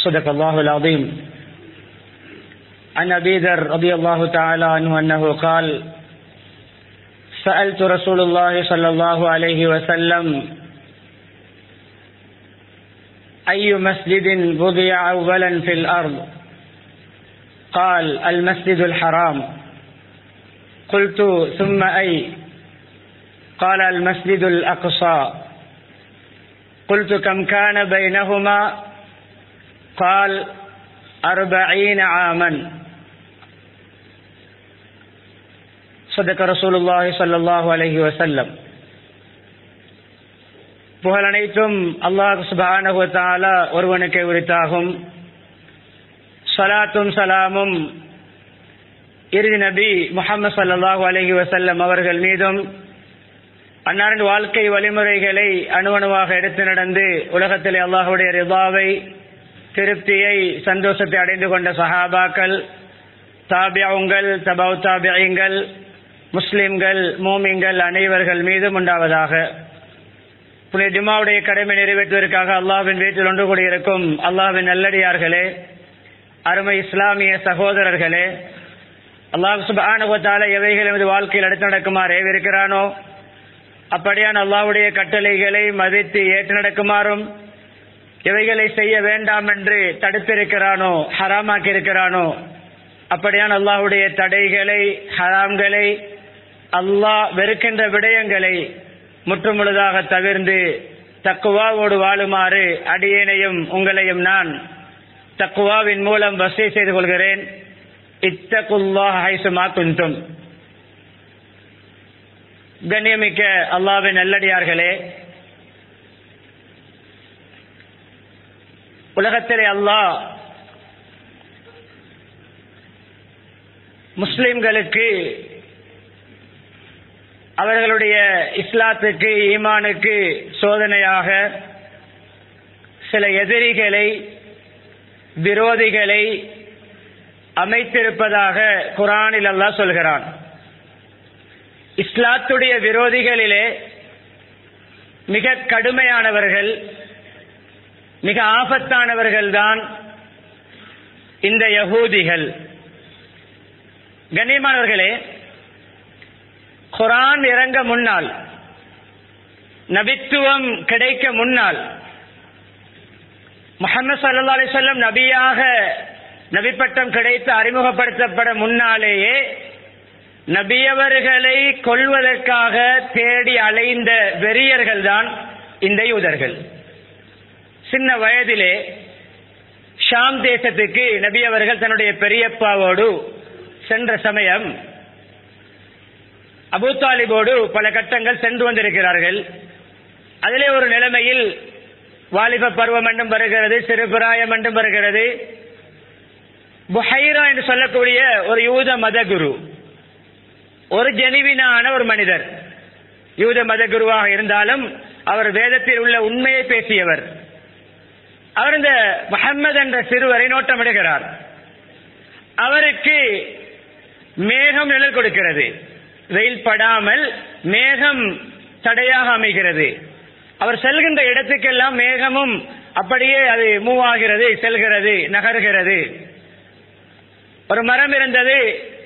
صدق الله العظيم عن أبي ذر رضي الله تعالى عنه أنه قال سألت رسول الله صلى الله عليه وسلم أي مسجد وضع أولا في الأرض قال المسجد الحرام قلت ثم أي قال المسجد الأقصى قلت كم كان بينهما قال أربعين عاما صدق رسول الله صلى الله عليه وسلم புகழ் அனைத்தும் அல்லாஹ் சுபானஹு தாலா ஒருவனுக்கு உரித்தாகும் சலாத்தும் சலாமும் இறுதி நபி முகமது சல்லாஹூ அலஹி வசல்லம் அவர்கள் மீதும் அன்னாரின் வாழ்க்கை வழிமுறைகளை அணுவணுவாக எடுத்து நடந்து உலகத்திலே அல்லாஹுடைய ரிபாவை திருப்தியை சந்தோஷத்தை அடைந்து கொண்ட சஹாபாக்கள் தாபியாவுங்கள் தபவு தாபியங்கள் முஸ்லிம்கள் மூமிங்கள் அனைவர்கள் மீதும் உண்டாவதாக புனித ஜுமாவுடைய கடமை நிறைவேற்றுவதற்காக அல்லாஹ்வின் வீட்டில் ஒன்று கூடியிருக்கும் அல்லாஹ்வின் நல்லடியார்களே அருமை இஸ்லாமிய சகோதரர்களே அல்லாஹ் சுபானுவத்தால எவைகள் எமது வாழ்க்கையில் அடுத்து நடக்குமாறு ஏவிருக்கிறானோ அப்படியான அல்லாஹ்வுடைய கட்டளைகளை மதித்து ஏற்று நடக்குமாறும் எவைகளை செய்ய வேண்டாம் என்று தடுத்திருக்கிறானோ ஹராமாக்கி இருக்கிறானோ அப்படியான அல்லாஹ்வுடைய தடைகளை ஹராம்களை அல்லாஹ் வெறுக்கின்ற விடயங்களை முற்றுமுழுதாக தவிர்ந்து தக்குவாவோடு வாழுமாறு அடியேனையும் உங்களையும் நான் தக்குவாவின் மூலம் வசதி செய்து கொள்கிறேன் இத்தகுல்லா ஹைசுமா குந்தும் கண்ணியமிக்க அல்லாவின் நல்லடியார்களே உலகத்திலே அல்லாஹ் முஸ்லிம்களுக்கு அவர்களுடைய இஸ்லாத்துக்கு ஈமானுக்கு சோதனையாக சில எதிரிகளை விரோதிகளை அமைத்திருப்பதாக குரானில் அல்லாஹ் சொல்கிறான் இஸ்லாத்துடைய விரோதிகளிலே மிக கடுமையானவர்கள் மிக ஆபத்தானவர்கள் தான் இந்த யகூதிகள் கண்ணியமானவர்களே குரான் இறங்க முன்னால் நபித்துவம் கிடைக்க முன்னால் முகமது சல்லா அலிசல்லம் நபியாக நபிப்பட்டம் கிடைத்து அறிமுகப்படுத்தப்பட முன்னாலேயே நபியவர்களை கொள்வதற்காக தேடி அலைந்த வெறியர்கள் தான் இந்த யூதர்கள் சின்ன வயதிலே ஷாம் தேசத்துக்கு நபி அவர்கள் தன்னுடைய பெரியப்பாவோடு சென்ற சமயம் அபு தாலிபோடு பல கட்டங்கள் சென்று வந்திருக்கிறார்கள் அதிலே ஒரு நிலைமையில் வாலிப பருவம் என்றும் வருகிறது சிறுபிராயம் என்றும் வருகிறது புஹைரா என்று சொல்லக்கூடிய ஒரு யூத மத குரு ஒரு ஜெனிவினான ஒரு மனிதர் யூத மத குருவாக இருந்தாலும் அவர் வேதத்தில் உள்ள உண்மையை பேசியவர் அவர் இந்த முகம்மது என்ற சிறுவரை நோட்டமிடுகிறார் அவருக்கு மேகம் நிழல் கொடுக்கிறது வெயில் படாமல் மேகம் தடையாக அமைகிறது அவர் செல்கின்ற இடத்துக்கெல்லாம் மேகமும் அப்படியே அது மூவ் ஆகிறது செல்கிறது நகர்கிறது ஒரு மரம் இருந்தது